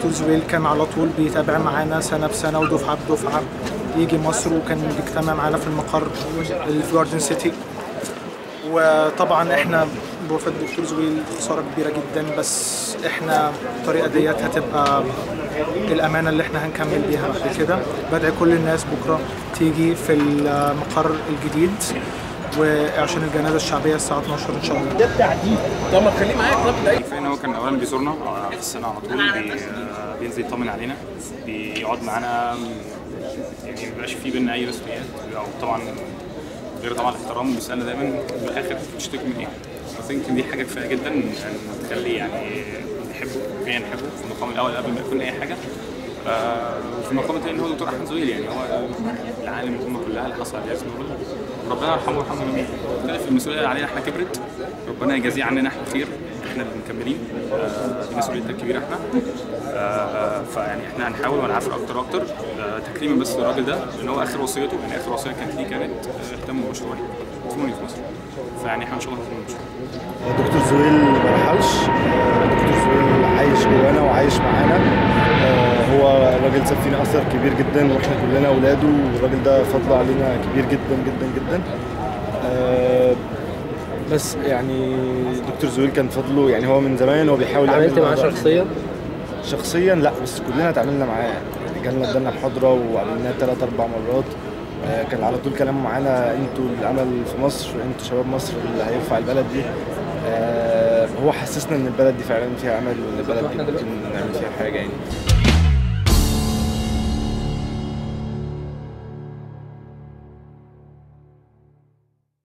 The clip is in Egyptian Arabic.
دكتور زويل كان على طول بيتابع معانا سنه بسنه ودفعه بدفعه يجي مصر وكان بيجتمع معانا في المقر اللي في جاردن سيتي وطبعا احنا بوفاة دكتور زويل خسارة كبيرة جدا بس احنا الطريقة ديت هتبقى الأمانة اللي احنا هنكمل بيها بعد كده بدعي كل الناس بكرة تيجي في المقر الجديد وعشان الجنازة الشعبية الساعة 12 إن شاء الله طب ما تخليه معاك طب ده كفايه ان هو كان اولا بيزورنا في السنه على طول بي بينزل يطمن علينا بيقعد معانا يعني ما بيبقاش في بينا اي رسميات او طبعا غير طبعا الاحترام بيسالنا دايما في الاخر بتشتكي من ايه؟ I think دي حاجه كفايه جدا ان تخلي يعني نحبه فينا نحبه في المقام الاول قبل ما يكون اي حاجه آه، وفي المقام الثاني هو دكتور احمد زويل يعني هو العالم الامه كلها اللي حصل على جائزه نوبل ربنا يرحمه ويرحمه جميعا في المسؤوليه اللي علينا احنا كبرت ربنا يجازيه عننا احنا خير احنا اللي مكملين آه، دي مسؤوليتنا الكبيره احنا آه، فيعني احنا هنحاول ونعافر اكتر واكتر آه، تكريما بس للراجل ده لان هو اخر وصيته يعني اخر وصيه كانت ليه كانت آه، اهتموا بمشروعي مدفوني في مصر فيعني احنا ان شاء الله هنكون المشروع دكتور زويل ما رحلش دكتور زويل عايش جوانا وعايش معانا آه، هو راجل ساب فينا اثر كبير جدا واحنا كلنا اولاده والراجل ده فضله علينا كبير جدا جدا جدا آه، بس يعني دكتور زويل كان فضله يعني هو من زمان هو بيحاول يعمل عملت معاه الموضوع ده. شخصيا شخصيا لا بس كلنا اتعاملنا معاه يعني جالنا ادانا محاضره وقابلناه ثلاث اربع مرات آه، كان على طول كلامه معانا انتوا الامل في مصر انتوا شباب مصر اللي هيرفع البلد دي آه، هو حسسنا ان البلد دي فعلا فيها امل وان البلد دي ممكن نعمل فيها حاجه يعني